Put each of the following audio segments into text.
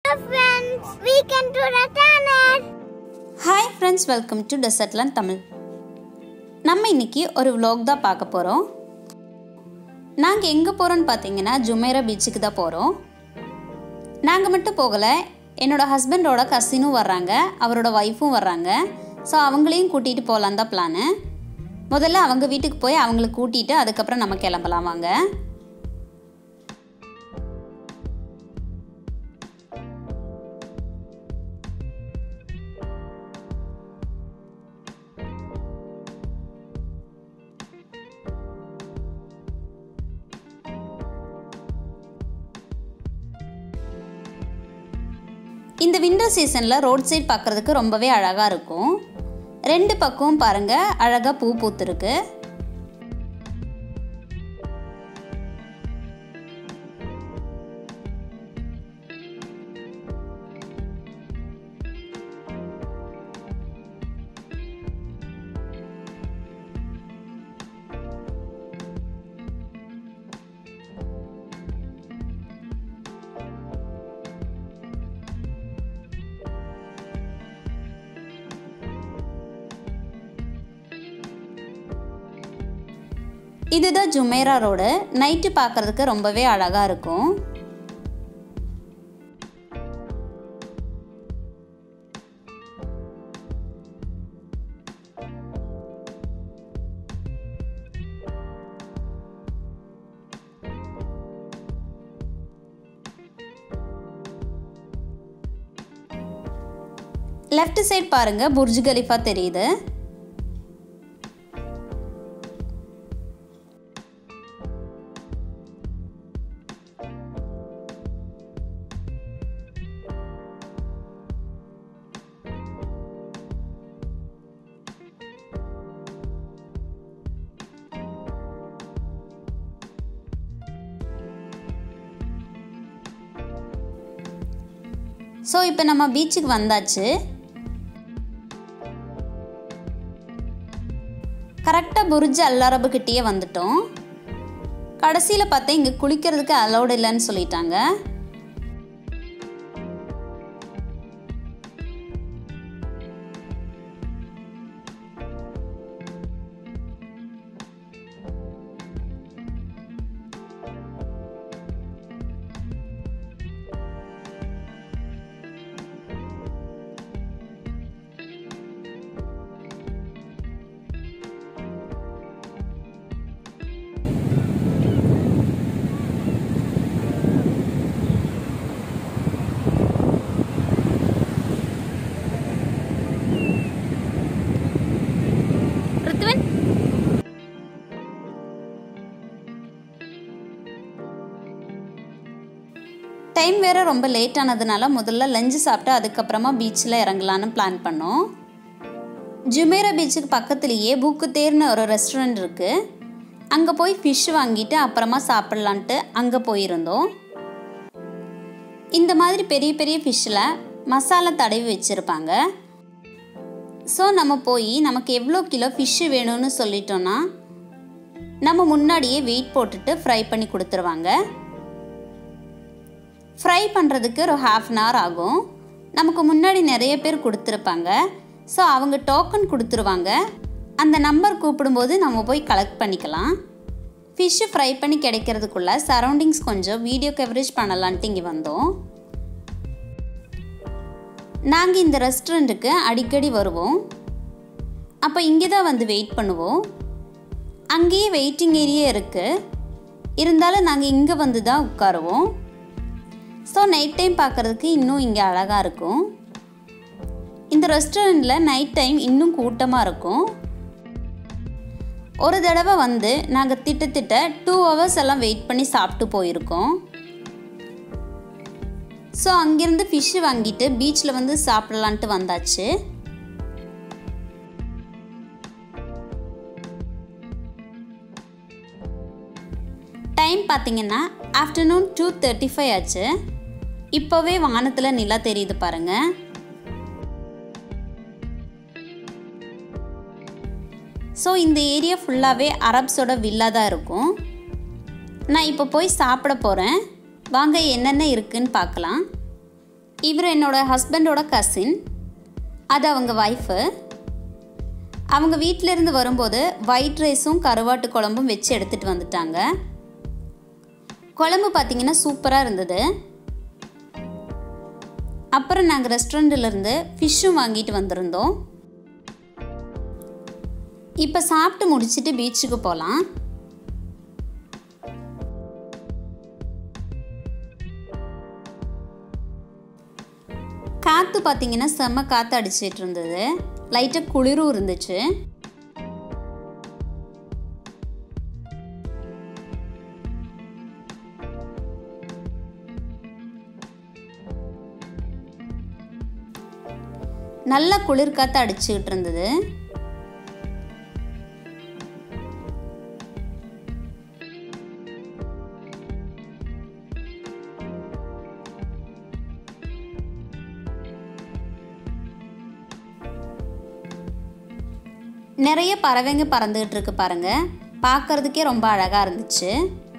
friends, weekend to the channel. Hi friends welcome to டெசர்ட்லான் தமிழ் நம்ம இன்னைக்கு ஒரு vlog தான் பார்க்க போகிறோம் நாங்கள் எங்கே போகிறோன்னு பார்த்தீங்கன்னா ஜுமேரா பீச்சுக்கு தான் போகிறோம் நாங்கள் மட்டும் போகலை என்னோட ஹஸ்பண்டோட கசினும் வர்றாங்க அவரோட ஒய்ஃபும் வர்றாங்க ஸோ அவங்களையும் கூட்டிகிட்டு போகலான் தான் பிளானு முதல்ல அவங்க வீட்டுக்கு போய் அவங்கள கூட்டிகிட்டு அதுக்கப்புறம் நம்ம கிளம்பலாம் வாங்க இந்த விண்டர் சீசனில் ரோட் சைட் பார்க்குறதுக்கு ரொம்பவே அழகாக இருக்கும் ரெண்டு பக்கமும் பாருங்கள் அழகாக பூ பூத்துருக்கு இதுதான் ஜுமேரா ரோடு நைட்டு பார்க்குறதுக்கு ரொம்பவே அழகாக இருக்கும் லெஃப்ட் சைட் பாருங்க புர்ஜ் கலிஃபா தெரியுது ஸோ இப்போ நம்ம பீச்சுக்கு வந்தாச்சு கரெக்டாக புரிஜ் அல்லரபுக்கிட்டேயே வந்துட்டோம் கடைசியில் பார்த்தா இங்கே குளிக்கிறதுக்கு அலௌட் இல்லைன்னு சொல்லிட்டாங்க ரித்துவன் டைம் வேற ரொம்ப லேட் ஆனதுனால முதல்ல லஞ்சு சாப்பிட்டு அதுக்கப்புறமா பீச்சில் இறங்கலான்னு பிளான் பண்ணோம் ஜுமேரா பீச்சுக்கு பக்கத்துலேயே பூக்கு தேர்னு ஒரு ரெஸ்டாரண்ட் இருக்குது அங்கே போய் ஃபிஷ் வாங்கிட்டு அப்புறமா சாப்பிட்லான்ட்டு அங்கே போயிருந்தோம் இந்த மாதிரி பெரிய பெரிய ஃபிஷ்ஷில் மசாலா தடவி வச்சுருப்பாங்க ஸோ நம்ம போய் நமக்கு எவ்வளோ கிலோ ஃபிஷ்ஷு வேணும்னு சொல்லிட்டோன்னா நம்ம முன்னாடியே வெயிட் போட்டுட்டு ஃப்ரை பண்ணி கொடுத்துருவாங்க ஃப்ரை பண்ணுறதுக்கு ஒரு ஹாஃப் அன் ஹவர் ஆகும் நமக்கு முன்னாடி நிறைய பேர் கொடுத்துருப்பாங்க ஸோ அவங்க டோக்கன் கொடுத்துருவாங்க அந்த நம்பர் கூப்பிடும்போது நம்ம போய் கலெக்ட் பண்ணிக்கலாம் ஃபிஷ்ஷு ஃப்ரை பண்ணி கிடைக்கிறதுக்குள்ள சரௌண்டிங்ஸ் கொஞ்சம் வீடியோ கவரேஜ் பண்ணலான்ட்டு இங்கே வந்தோம் நாங்கள் இந்த ரெஸ்டாரண்ட்டுக்கு அடிக்கடி வருவோம் அப்போ இங்கே தான் வந்து வெயிட் பண்ணுவோம் அங்கேயே வெயிட்டிங் ஏரியா இருக்குது இருந்தாலும் நாங்கள் இங்கே வந்து தான் உட்காருவோம் ஸோ நைட் டைம் பார்க்குறதுக்கு இன்னும் இங்கே அழகாக இருக்கும் இந்த ரெஸ்டாரண்ட்டில் நைட் டைம் இன்னும் கூட்டமாக இருக்கும் ஒரு தடவை வந்து நாங்கள் திட்டத்திட்ட டூ ஹவர்ஸ் எல்லாம் வெயிட் பண்ணி சாப்பிட்டு போயிருக்கோம் ஸோ அங்கேருந்து ஃபிஷ்ஷு வாங்கிட்டு பீச்சில் வந்து சாப்பிடலான்ட்டு வந்தாச்சு டைம் பார்த்தீங்கன்னா ஆஃப்டர்நூன் டூ தேர்ட்டி ஃபைவ் ஆச்சு இப்போவே வானத்தில் நிலா தெரியுது பாருங்கள் ஸோ இந்த ஏரியா ஃபுல்லாகவே அரப்ஸோட வில்லா தான் இருக்கும் நான் இப்போ போய் சாப்பிட போகிறேன் வாங்க என்னென்ன இருக்குன்னு பார்க்கலாம் இவர் என்னோட ஹஸ்பண்டோட கசின் அது அவங்க ஒய்ஃபு அவங்க வீட்டிலேருந்து வரும்போது ஒயிட் ரைஸும் கருவாட்டு குழம்பும் வச்சு எடுத்துகிட்டு வந்துட்டாங்க குழம்பு பார்த்தீங்கன்னா சூப்பராக இருந்தது அப்புறம் நாங்கள் ரெஸ்டாரண்ட்டிலேருந்து ஃபிஷ்ஷும் வாங்கிட்டு வந்திருந்தோம் இப்போ சாப்பிட்டு முடிச்சுட்டு பீச்சுக்கு போகலாம் காற்று பார்த்தீங்கன்னா செம்ம காற்று அடிச்சிட்டு இருந்தது லைட்டாக குளிரும் இருந்துச்சு நல்ல குளிர் காற்று அடிச்சுக்கிட்டு இருந்தது நிறைய பறவைங்க பறந்துகிட்டு இருக்கு பாருங்க பார்க்கறதுக்கே ரொம்ப அழகாக இருந்துச்சு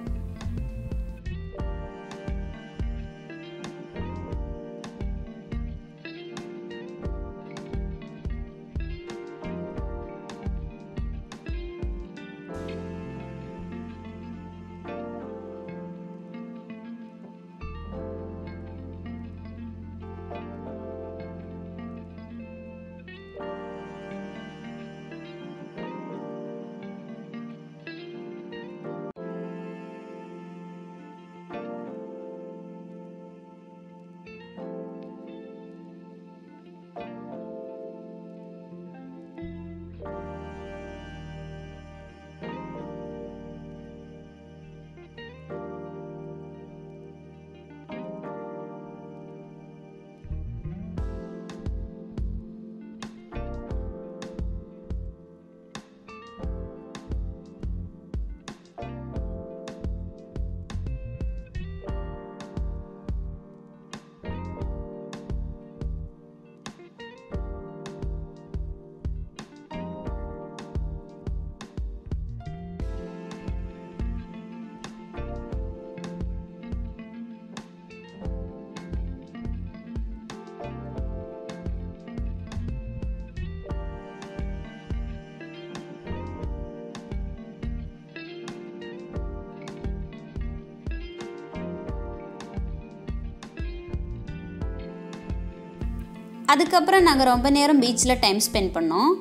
அதுக்கப்புறம் நாங்கள் ரொம்ப நேரம் பீச்சில் டைம் ஸ்பெண்ட் பண்ணோம்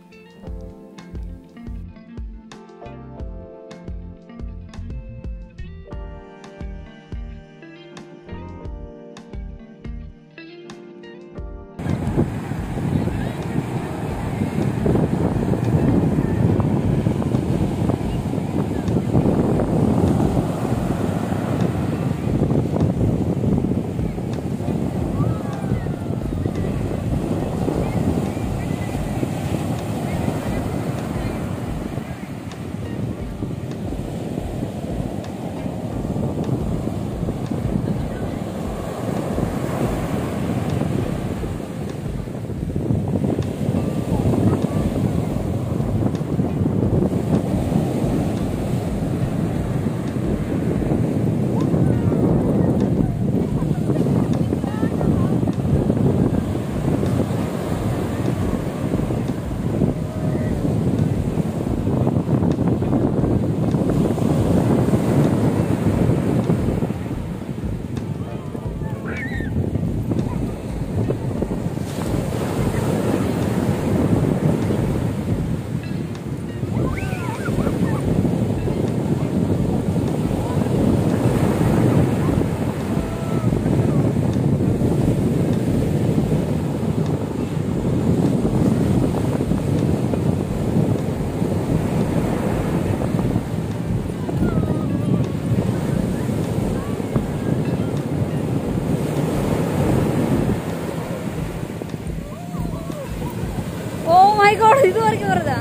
ஓ மை காட் இது வரைக்கும் வருதா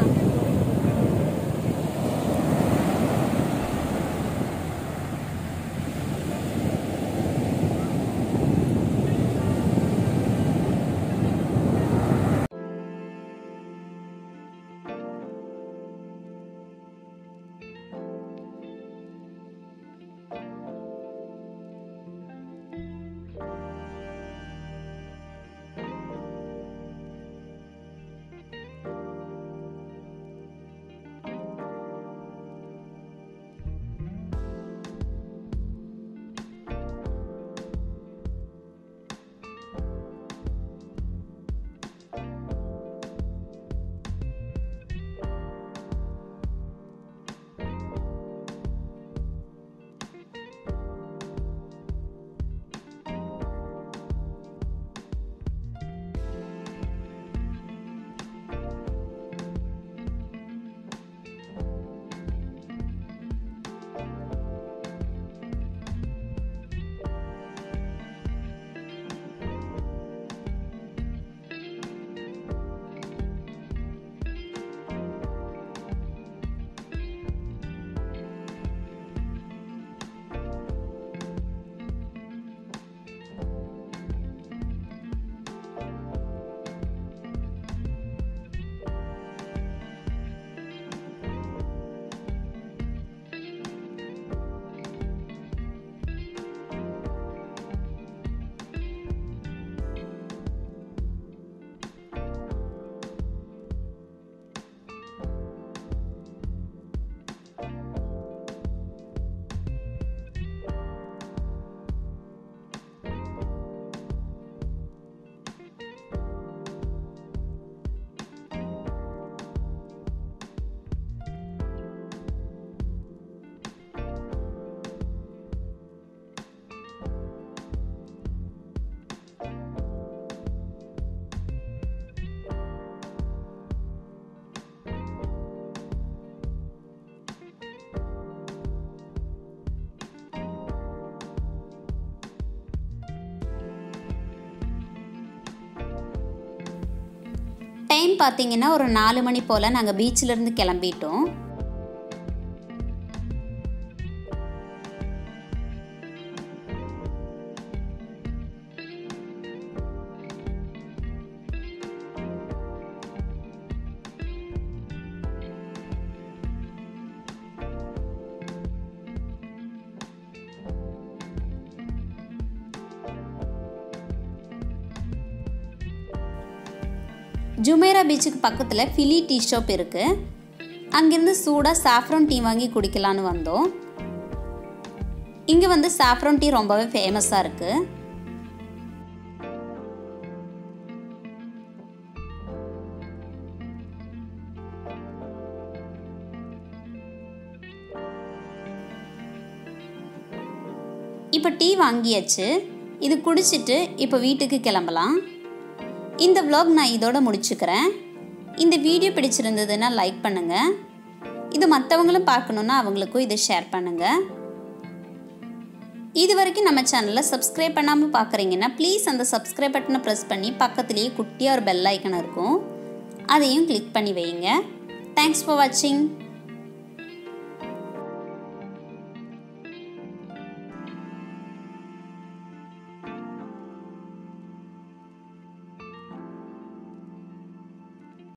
டைம் பார்த்தீங்கன்னா ஒரு நாலு மணி போல் நாங்கள் பீச்சிலேருந்து கிளம்பிட்டோம் ஜுமேரா பீச்சுக்கு பக்கத்தில் ஃபிலி டீ ஷாப் இருக்குது அங்கேருந்து சூடாக சாஃப்ரான் டீ வாங்கி குடிக்கலான்னு வந்தோம் இங்கே வந்து சாஃப்ரான் டீ ரொம்பவே ஃபேமஸாக இருக்குது இப்போ டீ வாங்கியாச்சு இது குடிச்சிட்டு இப்போ வீட்டுக்கு கிளம்பலாம் இந்த vlog நான் இதோட முடிச்சுக்கிறேன் இந்த வீடியோ பிடிச்சிருந்ததுன்னா லைக் பண்ணுங்கள் இது மற்றவங்களும் பார்க்கணுன்னா அவங்களுக்கும் இதை ஷேர் பண்ணுங்கள் இது வரைக்கும் நம்ம சேனலை சப்ஸ்கிரைப் பண்ணாமல் பார்க்குறீங்கன்னா ப்ளீஸ் அந்த சப்ஸ்கிரைப் பட்டனை ப்ரெஸ் பண்ணி பக்கத்துலேயே குட்டியாக ஒரு பெல் ஐக்கன் இருக்கும் அதையும் கிளிக் பண்ணி வைங்க தேங்க்ஸ் ஃபார் வாட்சிங்